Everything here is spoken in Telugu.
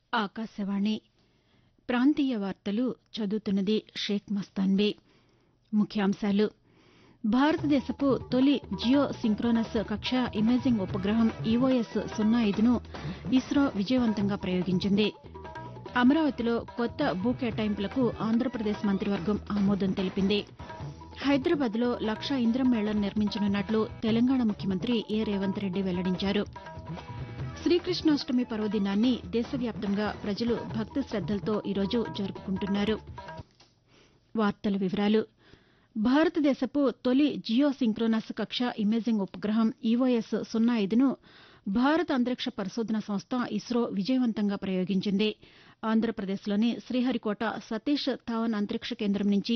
ఆకాశవాణి ప్రాంతీయ వార్తలు చదువుతున్నది షేక్ మస్తాన్బీ ముఖ్యాంశాలు భారతదేశపు తొలి జియో సింక్రోనస్ కక్ష ఇమేజింగ్ ఉపగ్రహం ఈఓఎస్ సున్నా ఐదును ఇస్రో విజయవంతంగా ప్రయోగించింది అమరావతిలో కొత్త భూ కేటాయింపులకు ఆంధ్రప్రదేశ్ మంత్రివర్గం ఆమోదం తెలిపింది హైదరాబాద్లో లక్ష ఇంద్రమేళ్లను నిర్మించనున్నట్లు తెలంగాణ ముఖ్యమంత్రి ఏ రేవంత్ రెడ్డి వెల్లడించారు శ్రీకృష్ణాష్టమి పర్వదినాన్ని దేశవ్యాప్తంగా ప్రజలు భక్తి శద్దలతో ఈరోజు జరుపుకుంటున్నారు భారతదేశపు తొలి జియో సింక్రోనస్ కక్ష ఇమేజింగ్ ఉపగ్రహం ఈఓఎస్ సున్నా ఐదును భారత అంతరిక్ష పరిశోధన సంస్థ ఇస్రో విజయవంతంగా ప్రయోగించింది ఆంధ్రప్రదేశ్లోని శ్రీహరికోట సతీష్ ధావన్ అంతరిక్ష కేంద్రం నుంచి